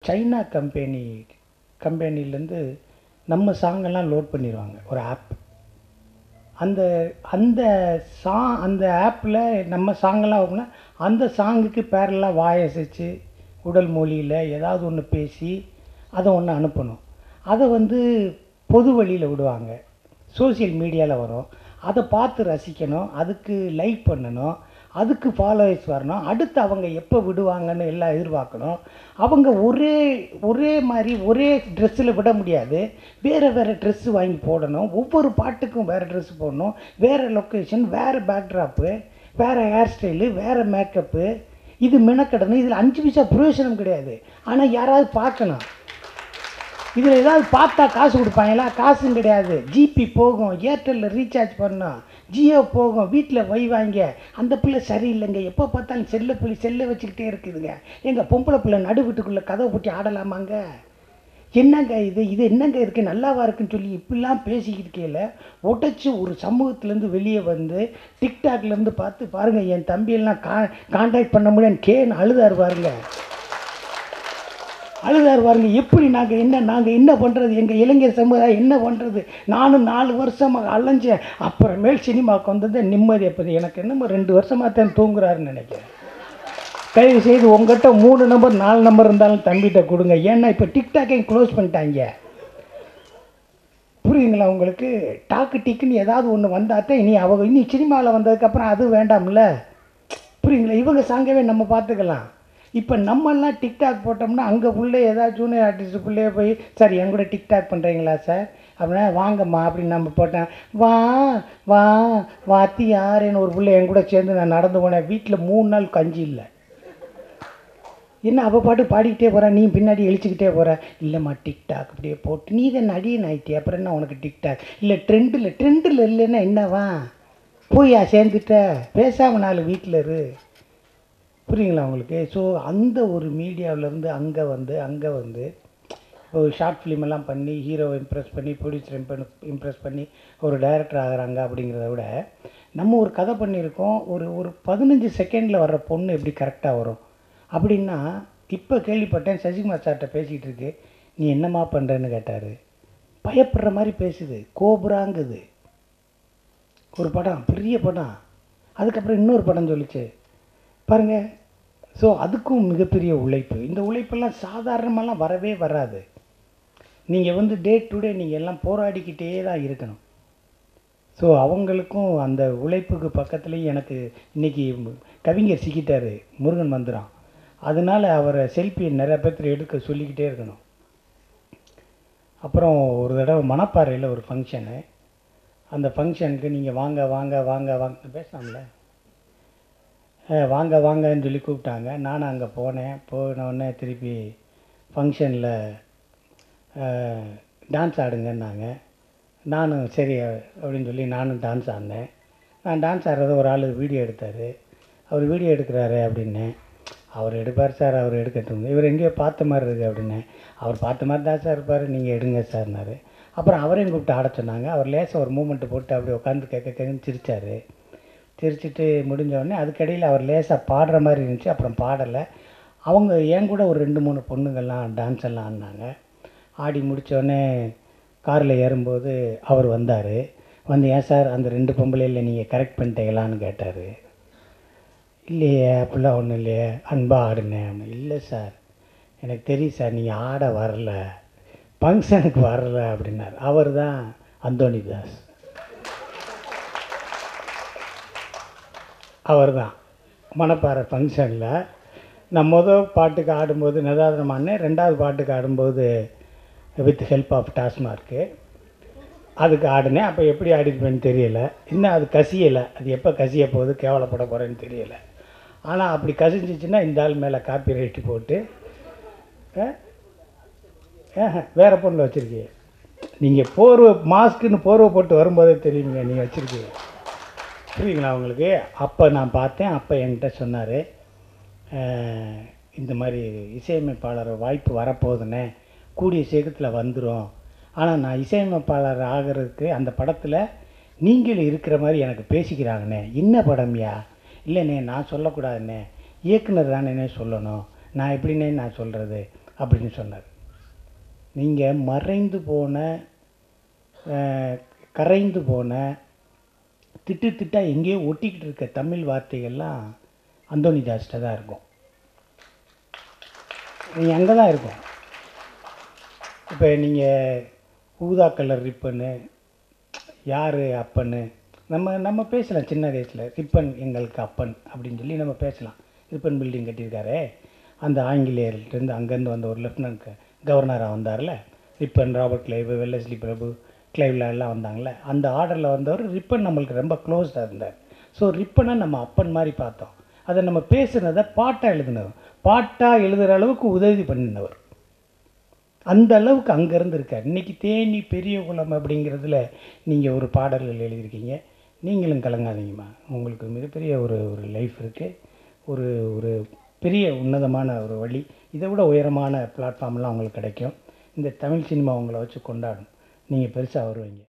China company கம்பெனிலேருந்து நம்ம சாங்கெல்லாம் load பண்ணிடுவாங்க ஒரு ஆப் அந்த அந்த சா அந்த ஆப்பில் நம்ம சாங்கெல்லாம் வரும்னா அந்த சாங்குக்கு பேரெல்லாம் வாயசைச்சு உடல் மொழியில் ஏதாவது ஒன்று பேசி அதை ஒன்று அனுப்பணும் அதை வந்து பொது வழியில் விடுவாங்க சோஷியல் மீடியாவில் வரும் அதை பார்த்து ரசிக்கணும் அதுக்கு லைக் பண்ணணும் அதுக்கு ஃபாலோவர்ஸ் வரணும் அடுத்து அவங்க எப்போ விடுவாங்கன்னு எல்லாம் எதிர்பார்க்கணும் அவங்க ஒரே ஒரே மாதிரி ஒரே ட்ரெஸ்ஸில் விட முடியாது வேறு வேறு ட்ரெஸ்ஸு வாங்கி போடணும் ஒவ்வொரு பாட்டுக்கும் வேறு ட்ரெஸ் போடணும் வேறு லொக்கேஷன் வேறு பேக்ட்ராப்பு வேறு ஹேர் ஸ்டைலு வேறு மேக்கப்பு இது மெனக்கடணும் இதில் அஞ்சு பைசா பிரயோஜனம் கிடையாது ஆனால் யாராவது பார்க்கணும் இதில் ஏதாவது பார்த்தா காசு கொடுப்பாங்களா காசும் கிடையாது ஜிபி போகும் ஏர்டெல்லில் ரீசார்ஜ் பண்ணோம் ஜியோ போகும் வீட்டில் வை வாங்க அந்த பிள்ளை சரியில்லைங்க எப்போ பார்த்தாலும் செல்லை பிள்ளை செல்லை வச்சுக்கிட்டே இருக்குதுங்க எங்கள் பொம்பளை பிள்ளை நடு வீட்டுக்குள்ளே கதவை பூட்டி ஆடலாமாங்க என்னங்க இது இது என்னங்க இருக்குது நல்லாவா இருக்குன்னு சொல்லி இப்படிலாம் பேசிக்கிட்டு இருக்கையில் உடச்சி ஒரு சமூகத்துலேருந்து வெளியே வந்து டிக்டாக்லேருந்து பார்த்து பாருங்கள் என் தம்பியெல்லாம் கா காண்டாக்ட் பண்ண முடியாது கேன்னு அழுதாரு பாருங்க அழுதார் பாருங்க எப்படி நாங்கள் என்ன நாங்கள் என்ன பண்ணுறது எங்கள் இளைஞர் சமுதாயம் என்ன பண்ணுறது நானும் நாலு வருஷமாக அலைஞ்சேன் அப்புறமேல் சினிமாவுக்கு வந்தது நிம்மதி எப்போது எனக்கு என்னமோ ரெண்டு வருஷமாக தான் தூங்குறாருன்னு நினைக்கிறேன் தயவு செய்து உங்கள்கிட்ட மூணு நம்பர் நாலு நம்பர் இருந்தாலும் தம்பிகிட்ட கொடுங்க ஏன்னா இப்போ டிக்டாக்கையும் க்ளோஸ் பண்ணிட்டாங்க புரியுதுங்களா உங்களுக்கு டாக்கு டிக்குன்னு ஏதாவது ஒன்று வந்தாத்தான் இனி அவங்க இனி சினிமாவில் வந்ததுக்கப்புறம் அது வேண்டாம்ல புரியுங்களா இவங்க சாங்கவே நம்ம பார்த்துக்கலாம் இப்போ நம்மெல்லாம் டிக்டாக் போட்டோம்னா அங்கே புள்ளே ஏதாவது ஜூனியர் ஆர்டிஸ்ட் பிள்ளைய போய் சார் என் கூட டிக்டாக் பண்ணுறீங்களா சார் அப்படின்னா வாங்கம்மா அப்படின்னு நம்ம போட்டேன் வா வா வாத்தி யாருன்னு ஒரு பிள்ளை என் கூட சேர்ந்து நான் நடந்து போனேன் வீட்டில் மூணு நாள் கஞ்சி இல்லை என்ன அவள் பாட்டு பாடிக்கிட்டே போகிறா நீ பின்னாடி இழிச்சிக்கிட்டே போகிற இல்லைம்மா டிக்டாக் அப்படியே போட்டு நீ தான் நடிகன் ஆயிட்டே அப்புறம் என்ன உனக்கு டிக்டாக் இல்லை ட்ரெண்டில் ட்ரெண்டில் இல்லைன்னா என்னவா போயா சேர்ந்துட்ட பேசாமல் நாலு வீட்டில் இரு புரியுங்களா உங்களுக்கு ஸோ அந்த ஒரு மீடியாவிலேருந்து அங்கே வந்து அங்கே வந்து ஒரு ஷார்ட் ஃபிலிம் எல்லாம் பண்ணி ஹீரோவை இம்ப்ரெஸ் பண்ணி ப்ரொடியூசர் இம்ப்ரெஸ் பண்ணி ஒரு டைரக்டர் ஆகுறாங்க அப்படிங்கிறத விட நம்ம ஒரு கதை பண்ணியிருக்கோம் ஒரு ஒரு பதினஞ்சு செகண்டில் வர்ற பொண்ணு எப்படி கரெக்டாக வரும் அப்படின்னா இப்போ கேள்விப்பட்டேன் சசிகுமார் சார்கிட்ட பேசிகிட்டு இருக்கு நீ என்னம்மா பண்ணுறேன்னு கேட்டார் பயப்படுற மாதிரி பேசுது கோபுராங்குது ஒரு படம் பெரிய படம் அதுக்கப்புறம் இன்னொரு படம் சொல்லிச்சு பாருங்க ஸோ அதுக்கும் மிகப்பெரிய உழைப்பு இந்த உழைப்பெல்லாம் சாதாரணமாலாம் வரவே வராது நீங்கள் வந்து டே டு டே நீங்கள் எல்லாம் போராடிக்கிட்டே தான் இருக்கணும் ஸோ அவங்களுக்கும் அந்த உழைப்புக்கு பக்கத்துலேயும் எனக்கு இன்றைக்கி கவிஞர் சிக்கிட்டார் முருகன் மந்திரம் அதனால் அவரை செல்ஃபி நிறைய பேர்த்துல எடுக்க சொல்லிக்கிட்டே இருக்கணும் அப்புறம் ஒரு தடவை மணப்பாறையில் ஒரு ஃபங்க்ஷனு அந்த ஃபங்க்ஷனுக்கு நீங்கள் வாங்க வாங்க வாங்க வாங்க பேசலாம்ல அஹ் வாங்க வாங்கன்னு சொல்லி கூப்பிட்டாங்க நானும் அங்கே போனேன் போன உடனே திருப்பி ஃபங்க்ஷனில் டான்ஸ் ஆடுங்கன்னாங்க நானும் சரி அப்படின்னு சொல்லி நானும் டான்ஸ் ஆடினேன் நான் டான்ஸ் ஆடுறத ஒரு ஆள் வீடியோ எடுத்தார் அவர் வீடியோ எடுக்கிறாரு அப்படின்னேன் அவர் எடுப்பார் சார் அவர் எடுக்கட்டும் இவர் எங்கேயோ பார்த்த மாதிரி இருக்குது அப்படின்னேன் அவர் பார்த்த மாதிரி தான் சார் இருப்பார் நீங்கள் எடுங்க சார்னாரு அப்புறம் அவரையும் கூப்பிட்டு ஆட சொன்னாங்க அவர் லேசாக ஒரு மூமெண்ட்டு போட்டு அப்படி உட்காந்து கேட்க கேட்கன்னு சிரிச்சார் சிரிச்சிட்டு முடிஞ்ச உடனே அதுக்கடையில் அவர் லேசாக பாடுற மாதிரி இருந்துச்சு அப்புறம் பாடலை அவங்க என் கூட ஒரு ரெண்டு மூணு பொண்ணுங்கள்லாம் டான்ஸ் எல்லாம் ஆடினாங்க ஆடி முடிச்ச உடனே காரில் ஏறும்போது அவர் வந்தார் வந்து ஏன் சார் அந்த ரெண்டு பொம்பளையில் நீங்கள் கரெக்ட் பண்ணிட்டீங்களான்னு கேட்டார் இல்லையே அப்படிலாம் ஒன்றும் இல்லையே அன்பாக ஆடுனேன் அப்படின்னு. இல்லை சார் எனக்கு தெரியும் சார் நீங்கள் ஆட வரல ஃபங்க்ஷனுக்கு வரல அப்படின்னார் அவர் தான் அந்தோணிதாஸ் அவர் தான் மணப்பாறை ஃபங்க்ஷனில் நான் மொதல் பாட்டுக்கு ஆடும்போது நதாதனம் ஆடினேன் ரெண்டாவது பாட்டுக்கு ஆடும்போது வித் ஹெல்ப் ஆஃப் டாஸ்மார்க்கு அதுக்கு ஆடினேன் அப்போ எப்படி ஆடிருப்பேன்னு தெரியல இன்னும் அது கசியலை அது எப்போ கசிய போகுது கேவலப்பட போகிறேன்னு தெரியல ஆனால் அப்படி கசிஞ்சிச்சுன்னா இந்த ஆள் மேலே காப்பி ரைட்டு போட்டு அஹ், ஆஹா, வேற பொண்ணில் வச்சுருக்கீங்க நீங்கள் போர்வை மாஸ்க்குன்னு போர்வை போட்டு வரும்போதே தெரியுங்க நீங்கள் வச்சுருக்கீங்க புரியுங்களா உங்களுக்கு அப்போ நான் பார்த்தேன் அப்போ என்கிட்ட சொன்னார் இந்த மாதிரி இசையமைப்பாளர் வாய்ப்பு வரப்போகுதுண்ணே கூடிய சீக்கிரத்தில் வந்துடும் ஆனால் நான் இசையமைப்பாளர் ஆகிறதுக்கு அந்த படத்தில் நீங்கள் இருக்கிற மாதிரி எனக்கு பேசிக்கிறாங்கண்ணே என்ன படம்யா இல்லைண்ணே நான் சொல்லக்கூடாதுண்ணே இயக்குனர் தானேண்ணே சொல்லணும் நான் எப்படிண்ணே நான் சொல்கிறது அப்படின்னு சொன்னார் நீங்கள் மறைந்து போன அஹ், கரைந்து போன திட்டு திட்டா எங்கேயோ ஒட்டிக்கிட்டு இருக்க தமிழ் வார்த்தைகள்லாம் அந்தோனி தாஸ்கிட்ட தான் இருக்கும் நீங்கள் அங்கே தான் இருக்கும் இப்போ நீங்கள் ஊதா கலர் ரிப்பனு யார் அப்பன்னு நம்ம நம்ம பேசலாம் சின்ன வயசில் ரிப்பன் எங்களுக்கு அப்பன் அப்படின்னு சொல்லி நம்ம பேசலாம் ரிப்பன் பில்டிங் கட்டியிருக்காரே அந்த ஆங்கிலேயர்கிட்டருந்து அங்கேருந்து வந்த ஒரு லெஃப்டினன்ட் கவர்னராக வந்தார்ல ரிப்பன் ராபர்ட் கிளைவ் வெல்லஸ்லி பிரபு கிளைவ்ல எல்லாம் வந்தாங்கல்ல அந்த ஆர்டரில் வந்தவர் ரிப்பன் நம்மளுக்கு ரொம்ப க்ளோஸ்டாக இருந்தார் ஸோ ரிப்பனை நம்ம அப்பன் மாதிரி பார்த்தோம் அதை நம்ம பேசுனதை பாட்டாக எழுதினவர் பாட்டாக எழுதுகிற அளவுக்கு உதவி பண்ணினவர் அந்த அளவுக்கு அங்கேருந்து இருக்கார் இன்றைக்கி தேனி பெரிய குளம் அப்படிங்கிறதுல நீங்கள் ஒரு பாடல்கள் எழுதியிருக்கீங்க நீங்களும் கலங்காதீங்கம்மா உங்களுக்கு மிகப்பெரிய ஒரு ஒரு லைஃப் இருக்குது ஒரு ஒரு பெரிய உன்னதமான ஒரு வழி இதை விட உயரமான பிளாட்ஃபார்ம்லாம் உங்களுக்கு கிடைக்கும் இந்த தமிழ் சினிமா உங்களை வச்சு கொண்டாடும் நீங்கள் பெருசாக வருவீங்க